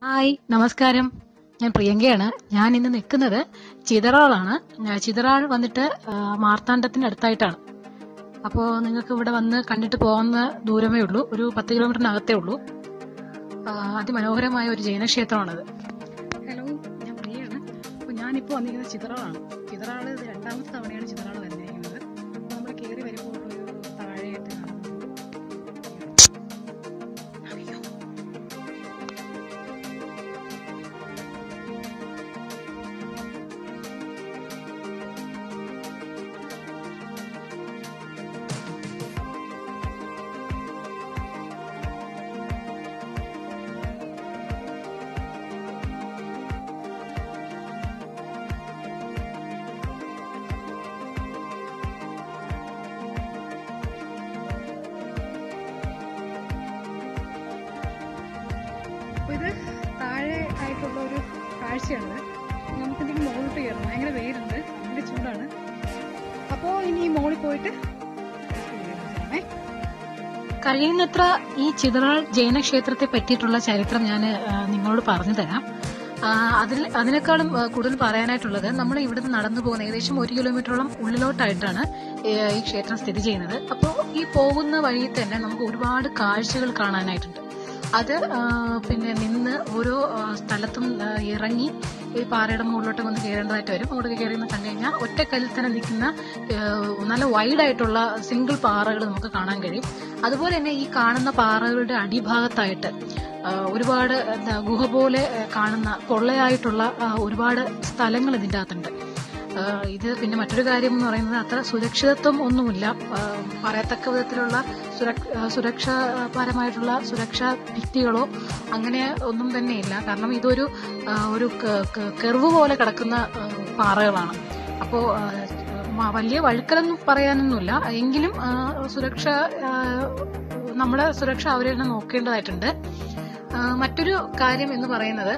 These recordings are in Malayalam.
ഹായ് നമസ്കാരം ഞാൻ പ്രിയങ്കയാണ് ഞാൻ ഇന്ന് നിൽക്കുന്നത് ചിതറാളാണ് ഞാൻ ചിതറാൾ വന്നിട്ട് ആ, മാർത്താണ്ഡത്തിന് അടുത്തായിട്ടാണ് അപ്പോൾ നിങ്ങൾക്ക് ഇവിടെ വന്ന് കണ്ടിട്ട് പോകുന്ന ദൂരമേ ഉള്ളൂ ഒരു പത്ത് കിലോമീറ്ററിനകത്തേ ഉള്ളൂ ആ, അതിമനോഹരമായ ഒരു ജൈനക്ഷേത്രമാണത് ഹലോ ഞാൻ പ്രിയയാണ് അപ്പോൾ ഞാനിപ്പോൾ വന്നിരിക്കുന്നത് ചിതറാളാണ് ചിതറാൾ ഇത് രണ്ടാമത്തെ തവണയാണ് ചിതറാൾ വന്നിരിക്കുന്നത് അപ്പോൾ നമ്മൾ കയറി വരുമ്പോൾ ഒരു താഴെയായിട്ട് നടന്നു അയ്യോ അപ്പൊ ഇത് താഴെ ആയിട്ടുള്ള ഒരു കാഴ്ചയാണ് നമുക്ക് എന്തെങ്കിലും മുകളിലോട്ട് കയറണം ഭയങ്കര വെയിലുണ്ട് ഭയങ്കര ചൂടാണ് അപ്പോ ഇനി ഈ മുകളിൽ പോയിട്ട് കഴിയുന്നത്ര ഈ ചിതറാൾ ജൈനക്ഷേത്രത്തെ പറ്റിയിട്ടുള്ള ചരിത്രം ഞാൻ നിങ്ങളോട് പറഞ്ഞു തരാം ആ, അതിൽ അതിനേക്കാളും ആ, കൂടുതൽ പറയാനായിട്ടുള്ളത് നമ്മൾ ഇവിടുന്ന് നടന്നു പോകുന്ന ഏകദേശം ഒരു കിലോമീറ്ററോളം ഉള്ളിലോട്ടായിട്ടാണ് ഏ, ഈ ക്ഷേത്രം സ്ഥിതി ചെയ്യുന്നത് അപ്പോൾ ഈ പോകുന്ന വഴിയിൽ തന്നെ നമുക്ക് ഒരുപാട് കാഴ്ചകൾ കാണാനായിട്ടുണ്ട് അത് ആ, പിന്നെ നിന്ന് ഓരോ ആ, സ്ഥലത്തും ആ, ഇറങ്ങി ഈ പാറയുടെ മുകളിലോട്ട് വന്ന് കയറേണ്ടതായിട്ട് വരും അങ്ങോട്ട് കയറി നിന്ന് കണ്ടു കഴിഞ്ഞാൽ ഒറ്റക്കല്ലിൽ തന്നെ നിൽക്കുന്ന ആ, നല്ല വൈഡ് ആയിട്ടുള്ള സിംഗിൾ പാറകൾ നമുക്ക് കാണാൻ കഴിയും അതുപോലെ തന്നെ ഈ കാണുന്ന പാറകളുടെ അടിഭാഗത്തായിട്ട് ആ, ഒരുപാട് എന്താ ഗുഹ പോലെ ആ, കാണുന്ന പൊള്ളയായിട്ടുള്ള ആ, ഒരുപാട് സ്ഥലങ്ങൾ ഇതിൻ്റെ അകത്തുണ്ട് ആ, ഇത് പിന്നെ മറ്റൊരു കാര്യം എന്ന് പറയുന്നത് അത്ര സുരക്ഷിതത്വം ഒന്നുമില്ല ആ, പറയത്തക്ക വിധത്തിലുള്ള സുരക്ഷ ആ, സുരക്ഷാപരമായിട്ടുള്ള സുരക്ഷാ ഭിത്തികളോ അങ്ങനെ ഒന്നും തന്നെയില്ല കാരണം ഇതൊരു ആ, ഒരു കെർവ് പോലെ കിടക്കുന്ന ആ, പാറകളാണ് അപ്പോൾ വലിയ വഴുക്കലൊന്നും പറയാനൊന്നുമില്ല എങ്കിലും ആ, സുരക്ഷ ആ, നമ്മുടെ സുരക്ഷ അവർ തന്നെ നോക്കേണ്ടതായിട്ടുണ്ട് ആ, മറ്റൊരു കാര്യം എന്ന് പറയുന്നത്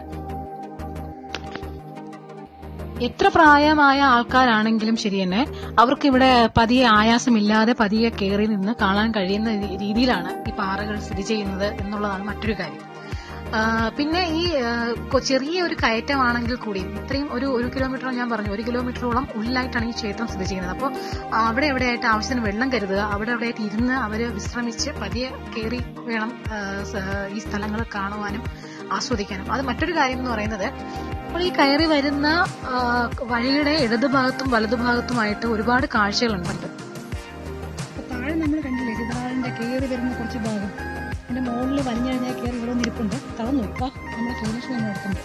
എത്ര പ്രായമായ ആൾക്കാരാണെങ്കിലും ശരി തന്നെ അവർക്ക് ഇവിടെ പതിയെ ആയാസമില്ലാതെ പതിയെ കയറി നിന്ന് കാണാൻ കഴിയുന്ന രീ- രീതിയിലാണ് ഈ പാറകൾ സ്ഥിതി ചെയ്യുന്നത് എന്നുള്ളതാണ് മറ്റൊരു കാര്യം ആ, പിന്നെ ഈ ആ, കൊ- ചെറിയ ഒരു കയറ്റമാണെങ്കിൽ കൂടി ഇത്രയും ഒരു ഒരു കിലോമീറ്റർ ഞാൻ പറഞ്ഞു ഒരു കിലോമീറ്ററോളം ഉള്ളിലായിട്ടാണ് ഈ ക്ഷേത്രം സ്ഥിതി ചെയ്യുന്നത് അപ്പോൾ അവിടെ എവിടെയായിട്ട് ആവശ്യത്തിന് വെള്ളം കരുതുക അവിടെ എവിടെയായിട്ട് ഇരുന്ന് അവർ വിശ്രമിച്ച് പതിയെ കയറി വേണം ആ, സ- ഈ സ്ഥലങ്ങൾ കാണുവാനും ആസ്വദിക്കാനും അത് മറ്റൊരു കാര്യം എന്ന് പറയുന്നത് നമ്മൾ ഈ കയറി വരുന്ന ആ, വഴിയുടെ ഇടതുഭാഗത്തും വലതുഭാഗത്തുമായിട്ട് ഒരുപാട് കാഴ്ചകളുണ്ട് താഴെ നമ്മൾ കണ്ടില്ലേ ചിതാറിന്റെ കയറി വരുന്ന കുറച്ച് ഭാഗം അതിന്റെ മുകളിൽ വലിഞ്ഞു കഴിഞ്ഞാൽ കയറി ഇവിടെ നിൽപ്പുണ്ട് തളർന്നു ഇപ്പൊ നമ്മുടെ ടൂറിസ്റ്റ് നമ്മൾ എടുക്കുന്നുണ്ട്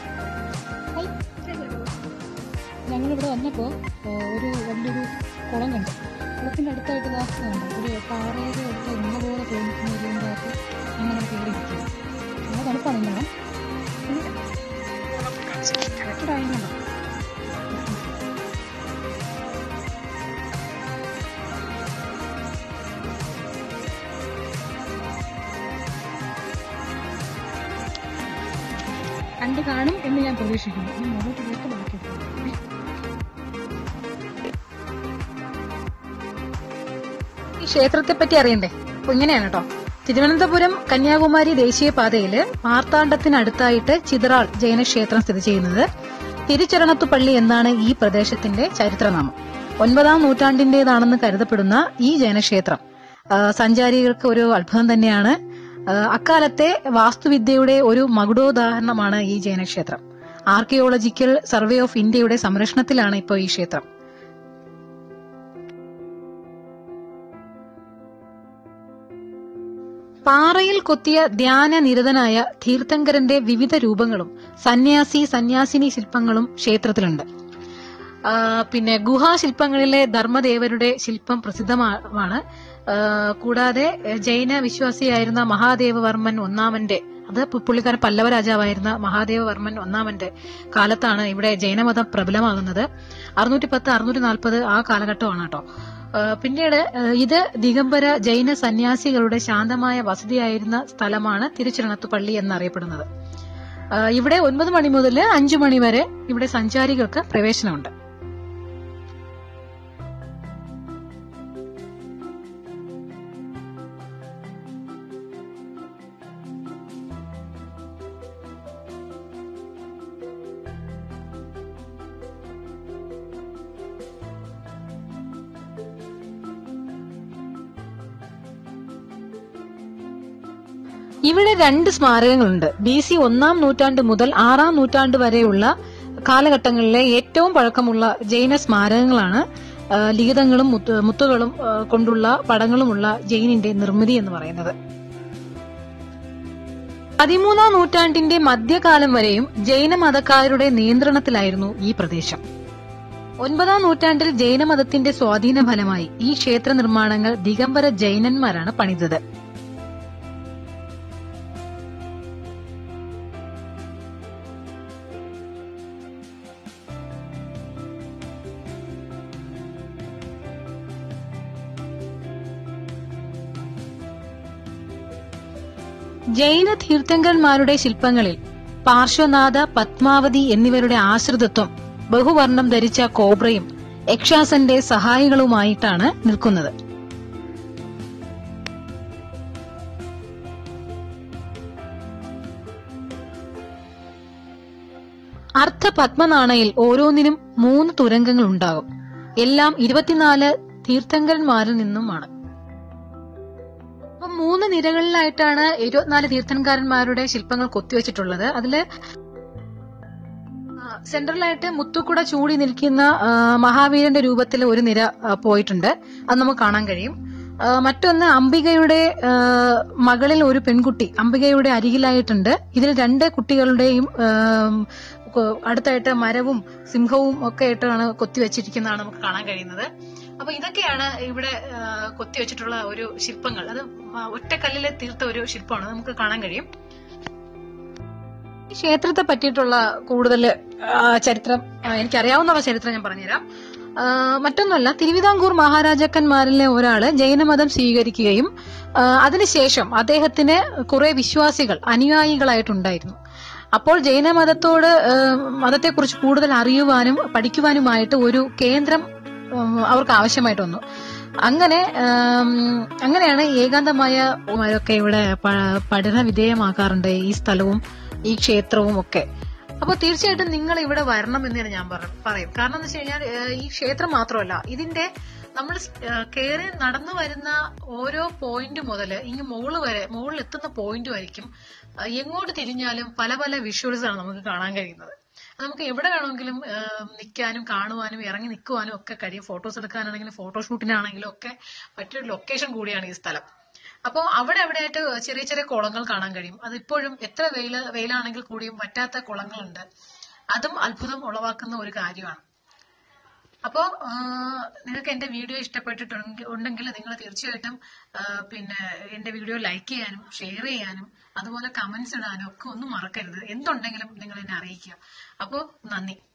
ഞങ്ങളിവിടെ വന്നപ്പോൾ ഒരു വലിയൊരു കുളം കണ്ടു കുളത്തിന്റെ അടുത്തായിട്ട് ഇതാ ഇതുണ്ട്. ഒരു പാറയുടെ അടുത്ത് ഇന്ന പോലെ തോന്നിക്കുന്ന ഒരു ഇതിൻ്റെ അകത്ത് അങ്ങനെ കയറി ഇരിക്കുന്നു നല്ല തണുപ്പാണ് ഇന്നലെ കറക്റ്റായിരുന്നു കണ്ടു കാണും എന്ന് ഞാൻ പ്രതീക്ഷിക്കുന്നു ഇനി മുന്നോട്ട് പോയിട്ട് ബാക്കി പോകും. ഈ ക്ഷേത്രത്തെ പറ്റി അറിയണ്ടേ അപ്പൊ ഇങ്ങനെയാണ് കേട്ടോ തിരുവനന്തപുരം കന്യാകുമാരി ദേശീയപാതയില് മാർത്താണ്ഡത്തിനടുത്തായിട്ട് ചിതറാൾ ജൈനക്ഷേത്രം സ്ഥിതി ചെയ്യുന്നത് തിരുച്ചരണത്തുപള്ളി എന്നാണ് ഈ പ്രദേശത്തിന്റെ ചരിത്രനാമം ഒൻപതാം നൂറ്റാണ്ടിന്റേതാണെന്ന് കരുതപ്പെടുന്ന ഈ ജൈനക്ഷേത്രം ആ, സഞ്ചാരികൾക്ക് ഒരു അത്ഭുതം തന്നെയാണ് ആ, അക്കാലത്തെ വാസ്തുവിദ്യയുടെ ഒരു മകുടോദാഹരണമാണ് ഈ ജൈനക്ഷേത്രം ആർക്കിയോളജിക്കൽ സർവേ ഓഫ് ഇന്ത്യയുടെ സംരക്ഷണത്തിലാണ് ഇപ്പോൾ ഈ ക്ഷേത്രം പാറയിൽ കൊത്തിയ ധ്യാനനിരതനായ തീർത്ഥങ്കരന്റെ വിവിധ രൂപങ്ങളും സന്യാസി സന്യാസിനി ശില്പങ്ങളും ക്ഷേത്രത്തിലുണ്ട് ആ, പിന്നെ ഗുഹാശില്പങ്ങളിലെ ധർമ്മദേവരുടെ ശില്പം പ്രസിദ്ധമാണ് ആ, കൂടാതെ ജൈന വിശ്വാസിയായിരുന്ന മഹാദേവവർമ്മൻ ഒന്നാമന്റെ അത് പു- പുള്ളിക്കാരൻ പല്ലവ രാജാവായിരുന്ന മഹാദേവവർമ്മൻ ഒന്നാമന്റെ കാലത്താണ് ഇവിടെ ജൈനമതം പ്രബലമാകുന്നത് അറുന്നൂറ്റി പത്ത് അറുന്നൂറ്റി നാൽപ്പത് ആ കാലഘട്ടമാണ് കേട്ടോ ആ, പിന്നീട് ആ, ഇത് ദിഗംബര ജൈന സന്യാസികളുടെ ശാന്തമായ വസതിയായിരുന്ന സ്ഥലമാണ് തിരുച്ചിറണത്തുപള്ളി എന്നറിയപ്പെടുന്നത് ആ, ഇവിടെ ഒൻപത് മണി മുതൽ അഞ്ചു മണി വരെ ഇവിടെ സഞ്ചാരികൾക്ക് പ്രവേശനമുണ്ട് ഇവിടെ രണ്ട് സ്മാരകങ്ങളുണ്ട് ബി സി ഒന്നാം നൂറ്റാണ്ട് മുതൽ ആറാം നൂറ്റാണ്ട് വരെയുള്ള കാലഘട്ടങ്ങളിലെ ഏറ്റവും പഴക്കമുള്ള ജൈന സ്മാരകങ്ങളാണ് ആ, ലിഖിതങ്ങളും മുത്ത് മുത്തുകളും ആ, കൊണ്ടുള്ള പടങ്ങളുമുള്ള ജൈനിന്റെ നിർമ്മിതി എന്ന് പറയുന്നത് പതിമൂന്നാം നൂറ്റാണ്ടിന്റെ മധ്യകാലം വരെയും ജൈനമതക്കാരുടെ നിയന്ത്രണത്തിലായിരുന്നു ഈ പ്രദേശം ഒൻപതാം നൂറ്റാണ്ടിൽ ജൈനമതത്തിന്റെ സ്വാധീന ഫലമായി ഈ ക്ഷേത്ര നിർമ്മാണങ്ങൾ ദിഗംബര ജൈനന്മാരാണ് പണിതത് ജൈന തീർത്ഥങ്കരന്മാരുടെ ശില്പങ്ങളിൽ പാർശ്വനാഥ പത്മാവതി എന്നിവരുടെ ആശ്രിതത്വം ബഹുവർണം ധരിച്ച കോബ്രയും യക്ഷാസന്റെ സഹായികളുമായിട്ടാണ് നിൽക്കുന്നത് അർദ്ധ പത്മനാണയിൽ ഓരോന്നിനും മൂന്ന് തുരങ്കങ്ങൾ ഉണ്ടാകും എല്ലാം ഇരുപത്തിനാല് തീർത്ഥങ്കരന്മാരിൽ നിന്നുമാണ് അപ്പൊ മൂന്ന് നിരകളിലായിട്ടാണ് ഇരുപത്തിനാല് തീർത്ഥൻകാരന്മാരുടെ ശില്പങ്ങൾ കൊത്തിവെച്ചിട്ടുള്ളത് അതില് ആ, സെൻട്രലായിട്ട് മുത്തുക്കുട ചൂടി നിൽക്കുന്ന ആ, മഹാവീരന്റെ രൂപത്തിൽ ഒരു നിര ആ, പോയിട്ടുണ്ട് അത് നമുക്ക് കാണാൻ കഴിയും ആ, മറ്റൊന്ന് അംബികയുടെ ആ, മകളിൽ ഒരു പെൺകുട്ടി അംബികയുടെ അരികിലായിട്ടുണ്ട് ഇതിൽ രണ്ട് കുട്ടികളുടെയും ആ, കൊ- അടുത്തായിട്ട് മരവും സിംഹവും ഒക്കെ ആയിട്ടാണ് കൊത്തിവെച്ചിരിക്കുന്നതാണ് നമുക്ക് കാണാൻ കഴിയുന്നത് അപ്പൊ ഇതൊക്കെയാണ് ഇവിടെ ആ, കൊത്തിവെച്ചിട്ടുള്ള ഒരു ശില്പങ്ങൾ അത് മ- ഒറ്റക്കല്ലിൽ തീർത്ത ഒരു ശില്പമാണ് നമുക്ക് കാണാൻ കഴിയും ഈ ക്ഷേത്രത്തെ പറ്റിയിട്ടുള്ള കൂടുതൽ ചരിത്രം ആ, എനിക്കറിയാവുന്ന ചരിത്രം ഞാൻ പറഞ്ഞുതരാം ആ, മറ്റൊന്നുമല്ല തിരുവിതാംകൂർ മഹാരാജാക്കന്മാരിലെ ഒരാള് ജൈനമതം സ്വീകരിക്കുകയും ആ, അതിനുശേഷം അദ്ദേഹത്തിന് കുറെ വിശ്വാസികൾ അനുയായികളായിട്ടുണ്ടായിരുന്നു അപ്പോൾ ജൈനമതത്തോട് ആ, മതത്തെക്കുറിച്ച് കൂടുതൽ അറിയുവാനും പഠിക്കുവാനുമായിട്ട് ഒരു കേന്ദ്രം ഉം, അവർക്ക് ആവശ്യമായിട്ട് വന്നു അങ്ങനെ ആം, അങ്ങനെയാണ് ഏകാന്തമായ ഒക്കെ ഇവിടെ പ- പഠന വിധേയമാക്കാറുണ്ട് ഈ സ്ഥലവും ഈ ക്ഷേത്രവും ഒക്കെ അപ്പോൾ തീർച്ചയായിട്ടും നിങ്ങൾ ഇവിടെ വരണം എന്ന് തന്നെ ഞാൻ പറ- പറയും കാരണം എന്ന് വെച്ച് കഴിഞ്ഞാൽ ഏഹ്, ഈ ക്ഷേത്രം മാത്രമല്ല ഇതിന്റെ നമ്മൾ കയറി നടന്നു വരുന്ന ഓരോ പോയിന്റ് മുതൽ ഇങ്ങ് മുകളിൽ വരെ മുകളിൽ എത്തുന്ന പോയിന്റ് വരയ്ക്കും ആ, എങ്ങോട്ട് തിരിഞ്ഞാലും പല പല വിഷ്വൽസ് ആണ് നമുക്ക് കാണാൻ കഴിയുന്നത് അത് നമുക്ക് എവിടെ വേണമെങ്കിലും നിൽക്കാനും കാണുവാനും ഇറങ്ങി നിൽക്കുവാനും ഒക്കെ കഴിയും ഫോട്ടോസ് എടുക്കാനാണെങ്കിലും ഫോട്ടോഷൂട്ടിനാണെങ്കിലും ഒക്കെ പറ്റിയൊരു ലൊക്കേഷൻ കൂടിയാണ് ഈ സ്ഥലം അപ്പോൾ അവിടെ അവിടെയായിട്ട് ചെറിയ ചെറിയ കുളങ്ങൾ കാണാൻ കഴിയും അത് ഇപ്പോഴും എത്ര വെയിൽ വെയിലാണെങ്കിൽ കൂടിയും പറ്റാത്ത കുളങ്ങളുണ്ട് അതും അത്ഭുതം ഉളവാക്കുന്ന ഒരു കാര്യമാണ് അപ്പോൾ നിങ്ങൾക്ക് എന്റെ വീഡിയോ ഇഷ്ടപ്പെട്ടിട്ടുണ്ടെങ്കിൽ ഉണ്ടെങ്കിൽ നിങ്ങൾ തീർച്ചയായിട്ടും ആ, പിന്നെ എന്റെ വീഡിയോ ലൈക്ക് ചെയ്യാനും ഷെയർ ചെയ്യാനും അതുപോലെ കമന്റ്സ് ഇടാനും ഒക്കെ ഒന്നും മറക്കരുത് എന്തുണ്ടെങ്കിലും നിങ്ങൾ എന്നെ അറിയിക്കുക അപ്പോൾ നന്ദി